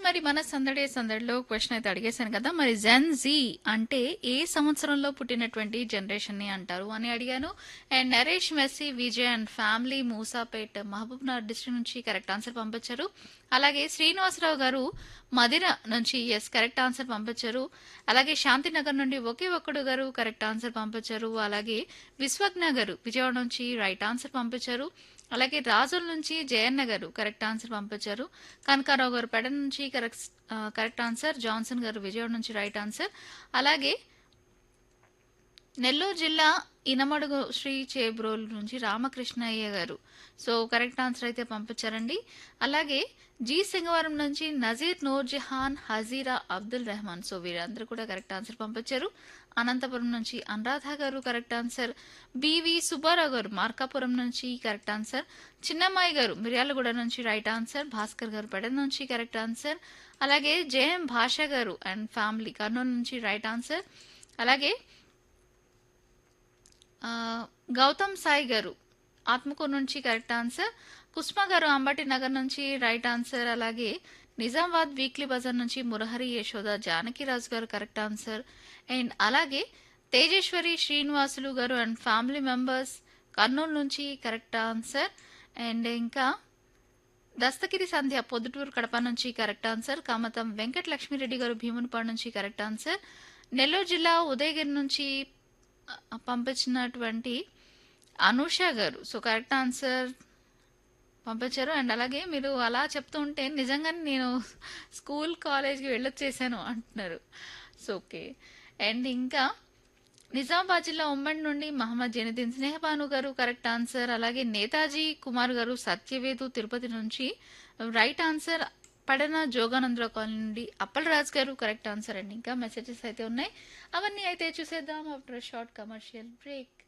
మరి మన సందడే సందడిలో క్వశ్చన్ అయితే అడిగేశాను కదా మరి జెన్ జీ అంటే ఏ సంవత్సరంలో పుట్టినటువంటి జనరేషన్ ని అంటారు అని అడిగాను and Naresh messy Vijay and family Moosapet Mahabub Nagar district నుంచి కరెక్ట్ ఆన్సర్ పంపించారు అలాగే శ్రీనివాసరావు గారు మదిర నుంచి ఎస్ కరెక్ట్ ఆన్సర్ పంపించారు అలాగే శాంతినగర్ నుండి ఒకే ఒక్కడు గారు కరెక్ట్ ఆన్సర్ పంపించారు అలాగే విశ్వజ్ఞ గారు విజయవాడ నుంచి రైట్ ఆన్సర్ పంపించారు అలాగే రాజుల నుంచి జయన్న గారు కరెక్ట్ ఆన్సర్ పంపించారు కనకారావు గారు పెడ నుంచి కరెక్ట్ కరెక్ట్ ఆన్సర్ జాన్సన్ గారు విజయవాడ నుంచి రైట్ ఆన్సర్ అలాగే నెల్లూరు జిల్లా ఇనమడుగు శ్రీ చేబ్రోల్ నుంచి రామకృష్ణయ్య గారు సో కరెక్ట్ ఆన్సర్ అయితే పంపించారండి అలాగే జీ సింగవరం నుంచి నజీర్ నూర్జహాన్ హజీరా అబ్దుల్ రెహమాన్ సో వీరందరూ కూడా కరెక్ట్ ఆన్సర్ పంపించారు అనంతపురం నుంచి అనురాధ గారు కరెక్ట్ ఆన్సర్ బివి సుబ్బారావు గారు మార్కాపురం నుంచి కరెక్ట్ ఆన్సర్ చిన్నమ్మాయి గారు మిర్యాలగూడ నుంచి రైట్ ఆన్సర్ భాస్కర్ గారు పెడ నుంచి కరెక్ట్ ఆన్సర్ అలాగే జేఎం భాష గారు అండ్ ఫ్యామిలీ కర్నూలు నుంచి రైట్ ఆన్సర్ అలాగే ఆ, గౌతమ్ సాయి గారు ఆత్మకూరు నుంచి కరెక్ట్ ఆన్సర్ కుస్మా గారు అంబటి నగర్ నుంచి రైట్ ఆన్సర్ అలాగే నిజామాబాద్ వీక్లీ బజార్ నుంచి మురహరి యశోద జానకిరాజు గారు కరెక్ట్ ఆన్సర్ అండ్ అలాగే తేజేశ్వరి శ్రీనివాసులు గారు అండ్ ఫ్యామిలీ మెంబర్స్ కర్నూలు నుంచి కరెక్ట్ ఆన్సర్ అండ్ ఇంకా దస్తగిరి సంధ్య పొద్దుటూరు కడప నుంచి కరెక్ట్ ఆన్సర్ కామతం వెంకట లక్ష్మీరెడ్డి గారు భీమునిపాడు నుంచి కరెక్ట్ ఆన్సర్ నెల్లూరు జిల్లా ఉదయగిరి నుంచి ఆ, పంపించినటువంటి అనూష గారు సో కరెక్ట్ ఆన్సర్ పంపించారు అండ్ అలాగే మీరు అలా చెప్తూ ఉంటే నిజంగానే నేను స్కూల్ కాలేజ్కి వెళ్ళొచ్చేసాను అంటున్నారు సో ఓకే అండ్ ఇంకా నిజామాబాద్ జిల్లా ఉమ్మడి నుండి మహమ్మద్ జైనుద్దీన్ స్నేహబాను గారు కరెక్ట్ ఆన్సర్ అలాగే నేతాజీ కుమార్ గారు సత్యవేదు తిరుపతి నుంచి రైట్ ఆన్సర్ పడన జోగానందరావు కాలనీ నుండి అప్పలరాజు గారు కరెక్ట్ ఆన్సర్ అండి ఇంకా మెసేజెస్ అయితే ఉన్నాయి అవన్నీ అయితే చూసేద్దాం ఆఫ్టర్ షార్ట్ కమర్షియల్ బ్రేక్